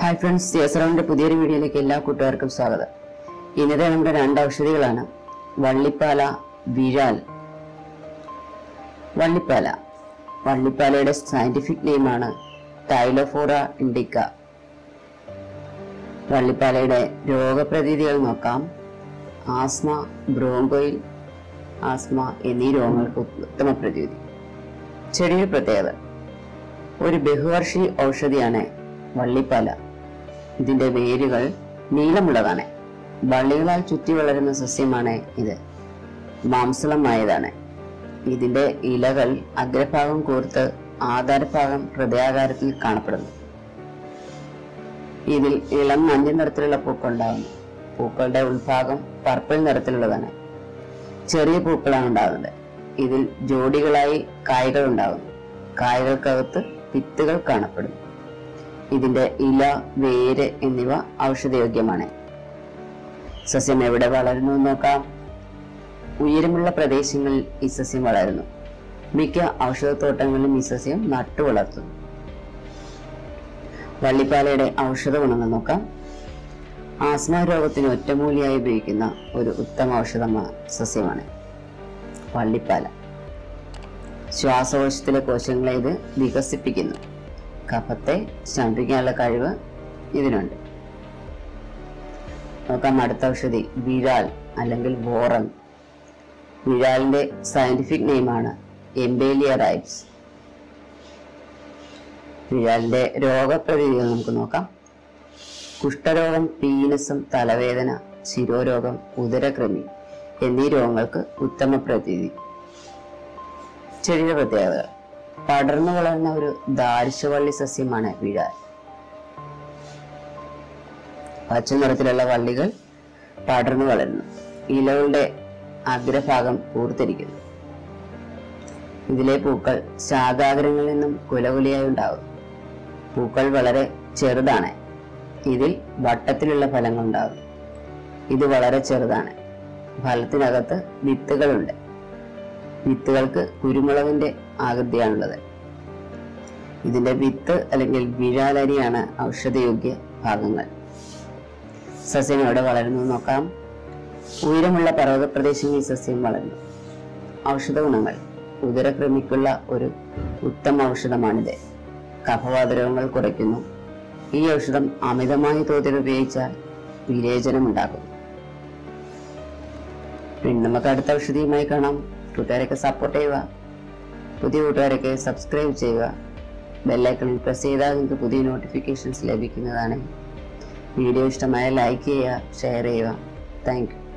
hi friends സിയസറോണിന്റെ പുതിയൊരു വീഡിയോയിലേക്ക് എല്ലാ കൂട്ടുകാർക്കും സ്വാഗതം ഇന്നത്തെ നമ്മുടെ രണ്ട് ഔഷധികളാണ് വള്ളിപ്പാല വിഴാൽ വള്ളിപ്പാല വള്ളിപ്പാലയുടെ സയന്റിഫിക് നെയിമാണ് ടൈലോഫോറ ഇൻഡിക്ക വള്ളിപ്പാലയുടെ രോഗപ്രതീതികൾ നോക്കാം ആസ്മ ബ്രോങ്കോയിൽ ആസ്മ എന്നീ രോഗങ്ങൾക്ക് ഉത്തമ പ്രതിവിധി ചെടിയുടെ പ്രത്യേകത ഒരു ബഹുവർഷി ഔഷധിയാണ് വള്ളിപ്പാല ഇതിന്റെ വേരുകൾ നീളമുള്ളതാണ് വള്ളികളാൽ ചുറ്റി വളരുന്ന സസ്യമാണ് ഇത് മാംസളമായതാണ് ഇതിന്റെ ഇലകൾ അഗ്രഭാഗം കൂർത്ത് ആധാരഭാഗം ഹൃദയാകാരത്തിൽ കാണപ്പെടുന്നു ഇതിൽ ഇളം മഞ്ഞ നിറത്തിലുള്ള പൂക്കൾ ഉണ്ടാകുന്നു പൂക്കളുടെ ഉൾഭാഗം പർപ്പിൾ നിറത്തിലുള്ളതാണ് ചെറിയ പൂക്കളാണ് ഉണ്ടാകുന്നത് ഇതിൽ ജോഡികളായി കായ്കൾ ഉണ്ടാകുന്നു കായ്കൾക്കകത്ത് വിത്തുകൾ കാണപ്പെടുന്നു ഇതിന്റെ ഇല വേര് എന്നിവ ഔഷധയോഗ്യമാണ് സസ്യം എവിടെ വളരുന്നു എന്ന് നോക്കാം ഉയരമുള്ള പ്രദേശങ്ങളിൽ ഈ സസ്യം വളരുന്നു മിക്ക ഔഷധത്തോട്ടങ്ങളിലും ഈ സസ്യം നട്ടു വളർത്തുന്നു വള്ളിപ്പാലയുടെ ഔഷധ ഗുണങ്ങൾ നോക്കാം ആസ്മ രോഗത്തിന് ഒറ്റമൂലിയായി ഉപയോഗിക്കുന്ന ഒരു ഉത്തമ ഔഷധമായ സസ്യമാണ് വള്ളിപ്പാല ശ്വാസകോശത്തിലെ കോശങ്ങളെ ഇത് വികസിപ്പിക്കുന്നു കഫത്തെ ശമിപ്പിക്കാനുള്ള കഴിവ് ഇതിനുണ്ട് നോക്കാം അടുത്ത ഔഷധി വിഴാൽ അല്ലെങ്കിൽ വോറൻ വിഴാലിന്റെ സയന്റിഫിക് നെയിമാണ് എംബേലിയ റൈബ്സ് വിഴാലിന്റെ രോഗപ്രതിവിധികൾ നമുക്ക് നോക്കാം കുഷ്ഠരോഗം പീനസം തലവേദന ശിരോരോഗം ഉദരകൃമി എന്നീ രോഗങ്ങൾക്ക് ഉത്തമ പ്രതിവിധി ചെടിയുടെ പ്രത്യേകതകൾ പടർന്നു വളരുന്ന ഒരു ദാരിശവള്ളി സസ്യമാണ് വിഴാൽ പച്ച നിറത്തിലുള്ള വള്ളികൾ പടർന്നു വളരുന്നു ഇലകളുടെ അഗ്രഭാഗം പൂർത്തിരിക്കുന്നു ഇതിലെ പൂക്കൾ ശാഖാഗ്രങ്ങളിൽ നിന്നും കുലകുലിയായി ഉണ്ടാകും പൂക്കൾ വളരെ ചെറുതാണ് ഇതിൽ വട്ടത്തിലുള്ള ഫലങ്ങൾ ഉണ്ടാകും ഇത് വളരെ ചെറുതാണ് ഫലത്തിനകത്ത് വിത്തുകളുണ്ട് വിത്തുകൾക്ക് കുരുമുളകിന്റെ ആകൃതിയാണുള്ളത് ഇതിന്റെ വിത്ത് അല്ലെങ്കിൽ വിഴാലരിയാണ് ഔഷധയോഗ്യ ഭാഗങ്ങൾ സസ്യം എവിടെ വളരുന്നു എന്ന് നോക്കാം ഉയരമുള്ള പർവ്വത പ്രദേശങ്ങളിൽ സസ്യം വളരുന്നു ഔഷധ ഗുണങ്ങൾ ഉദരക്രമിക്കുള്ള ഒരു ഉത്തമ ഔഷധമാണിത് കഫവാത രോഗങ്ങൾ കുറയ്ക്കുന്നു ഈ ഔഷധം അമിതമായ തോതിൽ ഉപയോഗിച്ചാൽ വിരേചനം ഉണ്ടാകും പിന്നെ നമുക്ക് അടുത്ത ഔഷധിയുമായി കാണാം കൂട്ടുകാരൊക്കെ സപ്പോർട്ട് ചെയ്യുക പുതിയ കൂട്ടുകാരൊക്കെ സബ്സ്ക്രൈബ് ചെയ്യുക ബെല്ലൈക്കണിൽ പ്രസ് ചെയ്താൽ നിങ്ങൾക്ക് പുതിയ നോട്ടിഫിക്കേഷൻസ് ലഭിക്കുന്നതാണ് വീഡിയോ ഇഷ്ടമായ ലൈക്ക് ചെയ്യുക ഷെയർ ചെയ്യുക താങ്ക് യു